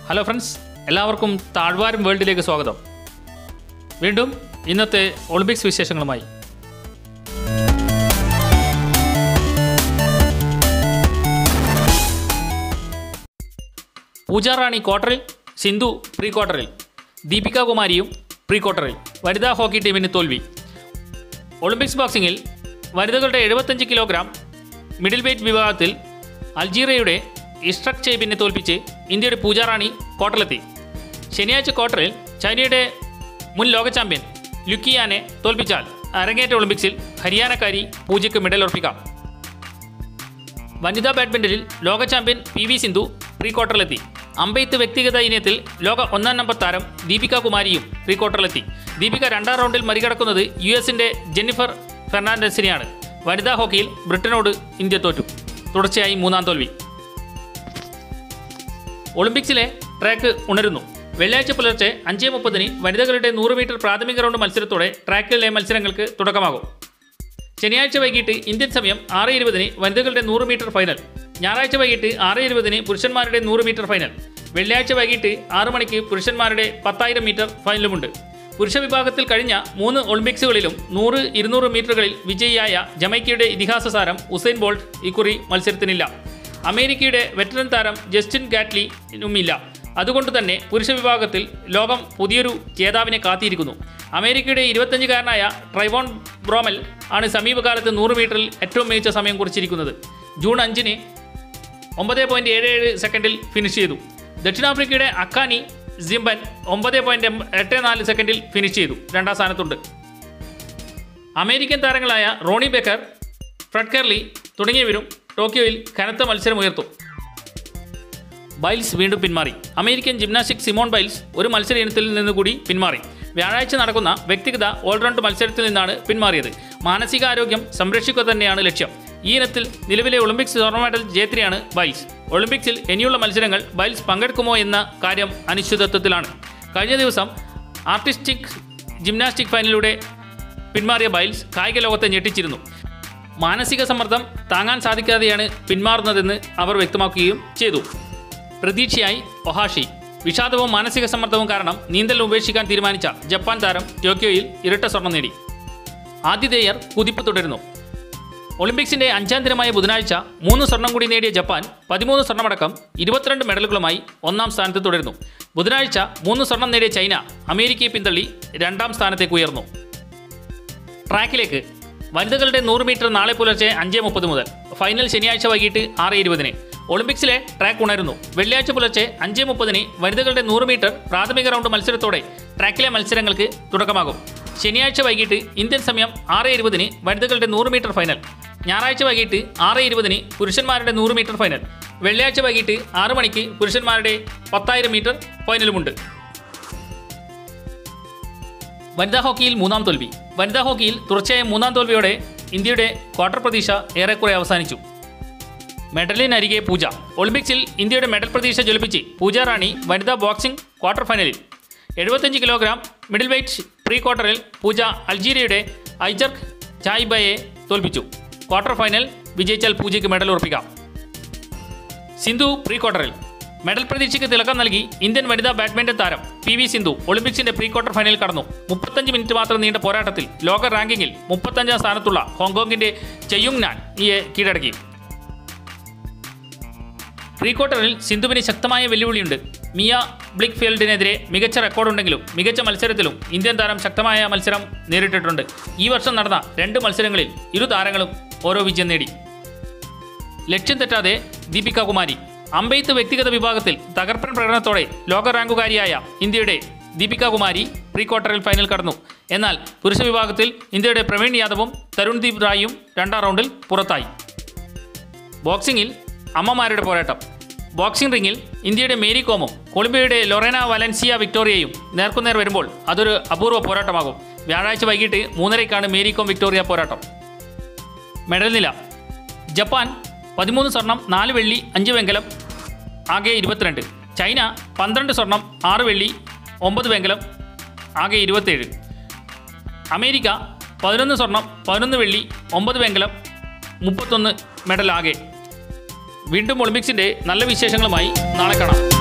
hello friends എല്ലാവർക്കും താഴ്വാരം വേൾഡിലേക്ക് സ്വാഗതം വീണ്ടും ഇന്നത്തെ ഒളിമ്പിക്സ് വിശേഷങ്ങളുമായി പൂജ റാണി ക്വാർട്ടറിൽ സിന്ധു പ്രീ ക്വാർട്ടറിൽ ദീപിക കുമാരിയും പ്രീ ക്വാർട്ടറിൽ വനിതാ ഹോക്കി ടീമിന് തോൽവി ഒളിമ്പിക്സ് ബോക്സിംഗിൽ വനിതകളുടെ എഴുപത്തഞ്ച് കിലോഗ്രാം മിഡിൽ വെയ്റ്റ് വിഭാഗത്തിൽ അൾജീറിയയുടെ ഇസ്ട്രക് ചേബിനെ തോൽപ്പിച്ച് ഇന്ത്യയുടെ പൂജ റാണി ക്വാർട്ടറിലെത്തി ശനിയാഴ്ച ക്വാർട്ടറിൽ ചൈനയുടെ മുൻ ലോക ചാമ്പ്യൻ ലുക്കിയാനെ തോൽപ്പിച്ചാൽ അരങ്ങേറ്റ ഒളിമ്പിക്സിൽ ഹരിയാനക്കാരി പൂജയ്ക്ക് മെഡൽ ഉറപ്പിക്കാം വനിതാ ബാഡ്മിൻ്റണിൽ ലോക champion P V Sindhu pre ക്വാർട്ടറിലെത്തി അമ്പെയ്ത്ത് വ്യക്തിഗത ഇനത്തിൽ ലോക ഒന്നാം നമ്പർ താരം ദീപിക കുമാരിയും പ്രീ ക്വാർട്ടറിലെത്തി ദീപിക രണ്ടാം റൗണ്ടിൽ മറികടക്കുന്നത് യു എസിൻ്റെ ജെന്നിഫർ ഫെർണാണ്ടസിനെയാണ് വനിതാ ഹോക്കിയിൽ ബ്രിട്ടനോട് ഇന്ത്യ തോറ്റു തുടർച്ചയായി മൂന്നാം തോൽവി ഒളിമ്പിക്സിലെ ട്രാക്ക് ഉണരുന്നു വെള്ളിയാഴ്ച പുലർച്ചെ അഞ്ചേ മുപ്പതിന് വനിതകളുടെ നൂറ് മീറ്റർ പ്രാഥമിക റൗണ്ട് മത്സരത്തോടെ ട്രാക്കിലെ മത്സരങ്ങൾക്ക് തുടക്കമാകും ശനിയാഴ്ച വൈകിട്ട് ഇന്ത്യൻ സമയം ആറ് ഇരുപതിന് വനിതകളുടെ നൂറ് മീറ്റർ ഫൈനൽ ഞായറാഴ്ച വൈകിട്ട് ആറ് ഇരുപതിന് പുരുഷന്മാരുടെ നൂറ് മീറ്റർ ഫൈനൽ വെള്ളിയാഴ്ച വൈകിട്ട് ആറ് മണിക്ക് പുരുഷന്മാരുടെ പത്തായിരം മീറ്റർ ഫൈനലുമുണ്ട് പുരുഷ വിഭാഗത്തിൽ കഴിഞ്ഞ മൂന്ന് ഒളിമ്പിക്സുകളിലും നൂറ് ഇരുന്നൂറ് മീറ്ററുകളിൽ വിജയിയായ ജമൈക്കയുടെ ഇതിഹാസ താരം ഉസൈൻ ബോൾട്ട് ഇക്കുറി മത്സരത്തിനില്ല അമേരിക്കയുടെ വെറ്ററൻ താരം ജസ്റ്റിൻ ഗാറ്റ്ലിനുമില്ല അതുകൊണ്ട് തന്നെ പുരുഷ വിഭാഗത്തിൽ ലോകം പുതിയൊരു ജേതാവിനെ കാത്തിയിരിക്കുന്നു അമേരിക്കയുടെ ഇരുപത്തഞ്ചുകാരനായ ട്രൈവോൺ ബ്രോമൽ ആണ് സമീപകാലത്ത് നൂറ് മീറ്ററിൽ ഏറ്റവും മികച്ച സമയം കുറിച്ചിരിക്കുന്നത് ജൂൺ അഞ്ചിന് ഒമ്പത് പോയിൻറ്റ് ഏഴ് ഏഴ് സെക്കൻഡിൽ ഫിനിഷ് ചെയ്തു ദക്ഷിണാഫ്രിക്കയുടെ അക്കാനി സിംബൻ ഒമ്പത് പോയിൻറ്റ് എട്ട് നാല് സെക്കൻഡിൽ ഫിനിഷ് ചെയ്തു രണ്ടാം സ്ഥാനത്തുണ്ട് അമേരിക്കൻ താരങ്ങളായ റോണി ബെക്കർ ഫ്രെഡ് കെർലി തുടങ്ങിയവരും ടോക്കിയോയിൽ കനത്ത മത്സരം ഉയർത്തും ബൈൽസ് വീണ്ടും പിന്മാറി അമേരിക്കൻ ജിംനാസ്റ്റിക് സിമോൺ ബൈൽസ് ഒരു മത്സര ഇനത്തിൽ നിന്ന് കൂടി പിന്മാറി വ്യാഴാഴ്ച നടക്കുന്ന വ്യക്തിഗത ഓൾറൗണ്ട് മത്സരത്തിൽ നിന്നാണ് പിന്മാറിയത് മാനസികാരോഗ്യം സംരക്ഷിക്കുക തന്നെയാണ് ലക്ഷ്യം ഈ ഇനത്തിൽ നിലവിലെ ഒളിമ്പിക്സ് സ്വർണ്ണ മെഡൽ ജേത്രിയാണ് ബൈൽസ് ഒളിമ്പിക്സിൽ ഇനിയുള്ള മത്സരങ്ങൾ ബൈൽസ് പങ്കെടുക്കുമോ എന്ന കാര്യം അനിശ്ചിതത്വത്തിലാണ് കഴിഞ്ഞ ദിവസം ആർട്ടിസ്റ്റിക് ജിംനാസ്റ്റിക് ഫൈനലിലൂടെ പിന്മാറിയ ബൈൽസ് കായിക ലോകത്തെ ഞെട്ടിച്ചിരുന്നു മാനസിക സമ്മർദ്ദം താങ്ങാൻ സാധിക്കാതെയാണ് പിന്മാറുന്നതെന്ന് അവർ വ്യക്തമാക്കുകയും ചെയ്തു പ്രതീക്ഷയായി ഒഹാഷി വിഷാദവും മാനസിക സമ്മർദ്ദവും കാരണം നീന്തൽ ഉപേക്ഷിക്കാൻ തീരുമാനിച്ച ജപ്പാൻ താരം ടോക്കിയോയിൽ ഇരട്ട സ്വർണം നേടി ആതിഥേയർ കുതിപ്പ് തുടരുന്നു ഒളിമ്പിക്സിന്റെ അഞ്ചാം ദിനമായ ബുധനാഴ്ച മൂന്ന് സ്വർണം കൂടി നേടിയ ജപ്പാൻ പതിമൂന്ന് സ്വർണ്ണമടക്കം ഇരുപത്തിരണ്ട് മെഡലുകളുമായി ഒന്നാം സ്ഥാനത്ത് തുടരുന്നു ബുധനാഴ്ച മൂന്ന് സ്വർണം നേടിയ ചൈന അമേരിക്കയെ പിന്തള്ളി രണ്ടാം സ്ഥാനത്തേക്ക് ഉയർന്നു ട്രാക്കിലേക്ക് വനിതകളുടെ നൂറ് മീറ്റർ നാളെ പുലർച്ചെ അഞ്ച് മുപ്പത് മുതൽ ഫൈനൽ ശനിയാഴ്ച വൈകിട്ട് ആറ് ഇരുപതിന് ഒളിമ്പിക്സിലെ ട്രാക്ക് ഉണരുന്നു വെള്ളിയാഴ്ച പുലർച്ചെ അഞ്ച് മുപ്പതിന് വനിതകളുടെ നൂറ് മീറ്റർ പ്രാഥമിക റൗണ്ട് മത്സരത്തോടെ ട്രാക്കിലെ മത്സരങ്ങൾക്ക് തുടക്കമാകും ശനിയാഴ്ച വൈകിട്ട് ഇന്ത്യൻ സമയം ആറ് ഇരുപതിന് വനിതകളുടെ നൂറ് മീറ്റർ ഫൈനൽ ഞായറാഴ്ച വൈകിട്ട് ആറ് ഇരുപതിന് പുരുഷന്മാരുടെ നൂറ് മീറ്റർ ഫൈനൽ വെള്ളിയാഴ്ച വൈകിട്ട് ആറ് മണിക്ക് പുരുഷന്മാരുടെ പത്തായിരം മീറ്റർ ഫൈനലുമുണ്ട് വനിതാ ഹോക്കിയിൽ മൂന്നാം തോൽവി വനിതാ ഹോക്കിയിൽ തുടർച്ചയായ മൂന്നാം തോൽവിയോടെ ഇന്ത്യയുടെ ക്വാർട്ടർ പ്രതീക്ഷ ഏറെക്കുറെ അവസാനിച്ചു മെഡലിനരികെ പൂജ ഒളിമ്പിക്സിൽ ഇന്ത്യയുടെ മെഡൽ പ്രതീക്ഷ ജ്വലിപ്പിച്ച് പൂജ റാണി വനിതാ ബോക്സിംഗ് ക്വാർട്ടർ ഫൈനലിൽ എഴുപത്തഞ്ച് കിലോഗ്രാം മിഡിൽ വെയ്റ്റ് പ്രീ ക്വാർട്ടറിൽ പൂജ അൾജീരിയയുടെ ഐജർക്ക് ചായ്ബയെ തോൽപ്പിച്ചു ക്വാർട്ടർ ഫൈനൽ വിജയിച്ചാൽ പൂജയ്ക്ക് മെഡൽ ഉറപ്പിക്കാം സിന്ധു പ്രീ ക്വാർട്ടറിൽ മെഡൽ പ്രതീക്ഷയ്ക്ക് തിളക്കം നൽകി ഇന്ത്യൻ വനിതാ ബാഡ്മിന്റൺ താരം പി വി സിന്ധു ഒളിമ്പിക്സിന്റെ പ്രീ ക്വാർട്ടർ ഫൈനലിൽ കടന്നു മുപ്പത്തഞ്ച് മിനിറ്റ് മാത്രം നീണ്ട പോരാട്ടത്തിൽ ലോക റാങ്കിങ്ങിൽ മുപ്പത്തഞ്ചാം സ്ഥാനത്തുള്ള ഹോങ്കോങ്ങിന്റെ ചെയ്യുങ് നാൻ ഇയെ കീഴടക്കി പ്രീ ക്വാർട്ടറിൽ സിന്ധുവിന് ശക്തമായ വെല്ലുവിളിയുണ്ട് മിയ ബ്ലിക് ഫീൽഡിനെതിരെ മികച്ച റെക്കോർഡുണ്ടെങ്കിലും മികച്ച മത്സരത്തിലും ഇന്ത്യൻ താരം ശക്തമായ മത്സരം നേരിട്ടിട്ടുണ്ട് ഈ വർഷം നടന്ന രണ്ട് മത്സരങ്ങളിൽ ഇരു താരങ്ങളും ഓരോ വിജയം നേടി ലക്ഷ്യം തെറ്റാതെ ദീപിക കുമാരി അമ്പെയ്ത്ത് വ്യക്തിഗത വിഭാഗത്തിൽ തകർപ്പൻ പ്രകടനത്തോടെ ലോക റാങ്കുകാരിയായ ഇന്ത്യയുടെ ദീപിക കുമാരി പ്രീ ക്വാർട്ടറിൽ ഫൈനൽ കടന്നു എന്നാൽ പുരുഷ വിഭാഗത്തിൽ ഇന്ത്യയുടെ പ്രവീൺ യാദവും തരുൺദീപ് റായിയും രണ്ടാം റൗണ്ടിൽ പുറത്തായി ബോക്സിംഗിൽ അമ്മമാരുടെ പോരാട്ടം ബോക്സിംഗ് റിംഗിൽ ഇന്ത്യയുടെ മേരി കോമും കൊളംബിയയുടെ ലൊറേന വലൻസിയ വിക്ടോറിയയും നേർക്കുനേർ വരുമ്പോൾ അതൊരു അപൂർവ പോരാട്ടമാകും വ്യാഴാഴ്ച വൈകിട്ട് മൂന്നരയ്ക്കാണ് മേരി കോം വിക്ടോറിയ പോരാട്ടം മെഡൽ നില ജപ്പാൻ പതിമൂന്ന് സ്വർണം നാല് വെള്ളി അഞ്ച് വെങ്കലം ആകെ ഇരുപത്തിരണ്ട് ചൈന പന്ത്രണ്ട് സ്വർണം ആറ് വെള്ളി ഒമ്പത് വെങ്കലം ആകെ ഇരുപത്തേഴ് അമേരിക്ക പതിനൊന്ന് സ്വർണം പതിനൊന്ന് വെള്ളി ഒമ്പത് വെങ്കലം മുപ്പത്തൊന്ന് മെഡൽ ആകെ വീണ്ടും ഒളിമ്പിക്സിൻ്റെ നല്ല വിശേഷങ്ങളുമായി നാളെ കാണാം